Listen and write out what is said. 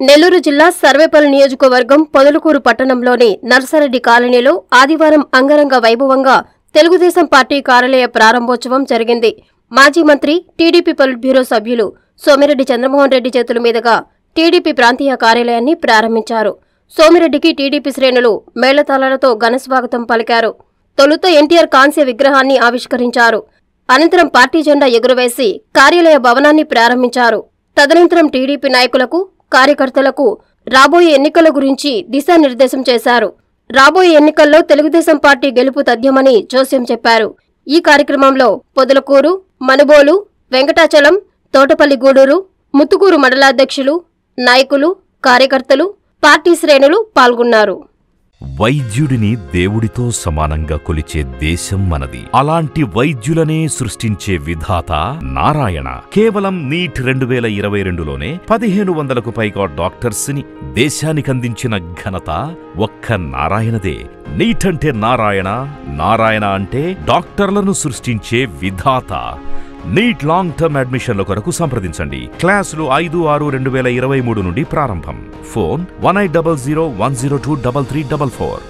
నెల్లూరు జిల్లా సర్వేపల్లి నియోజకవర్గం పొదలకూరు పట్టణంలోని నర్సారెడ్డి కాలనీలో ఆదివారం అంగరంగ వైభవంగా తెలుగుదేశం పార్టీ కార్యాలయ ప్రారంభోత్సవం జరిగింది మాజీ మంత్రి టీడీపీ పొలిట్ బ్యూరో సభ్యులు సోమిరెడ్డి చంద్రమోహన్ రెడ్డి చేతుల మీదుగా టీడీపీ ప్రాంతీయ కార్యాలయాన్ని ప్రారంభించారు సోమిరెడ్డికి టీడీపీ శ్రేణులు మేళతాళాలతో ఘనస్వాగతం పలికారు తొలుత ఎన్టీఆర్ కాంస్య విగ్రహాన్ని ఆవిష్కరించారు అనంతరం పార్టీ జెండా ఎగురవేసి కార్యాలయ భవనాన్ని ప్రారంభించారు తదనంతరం టీడీపీ నాయకులకు కార్యకర్తలకు రాబోయే ఎన్నికల గురించి దిశానిర్దేశం చేశారు రాబోయే ఎన్నికల్లో తెలుగుదేశం పార్టీ గెలుపు తథ్యమని జోస్యం చెప్పారు ఈ కార్యక్రమంలో పొదలకూరు మనుబోలు వెంకటాచలం తోటపల్లి గూడూరు ముత్తుకూరు మండలాధ్యక్షులు నాయకులు కార్యకర్తలు పార్టీ శ్రేణులు పాల్గొన్నారు వైద్యుడిని దేవుడితో సమానంగా కొలిచే దేశం మనది అలాంటి వైద్యులనే సృష్టించే విధాత నారాయణ కేవలం నీట్ రెండు వేల ఇరవై రెండులోనే పదిహేను వందలకు పైగా డాక్టర్స్ ని దేశానికందించిన ఘనత ఒక్క నారాయణదే నీట్ అంటే నారాయణ నారాయణ అంటే డాక్టర్లను సృష్టించే విధాత నీట్ లాంగ్ టర్మ్ అడ్మిషన్ల కొరకు సంప్రదించండి క్లాసులు ఐదు ఆరు రెండు వేల ఇరవై మూడు నుండి ప్రారంభం phone one eight double zero one zero two double three double four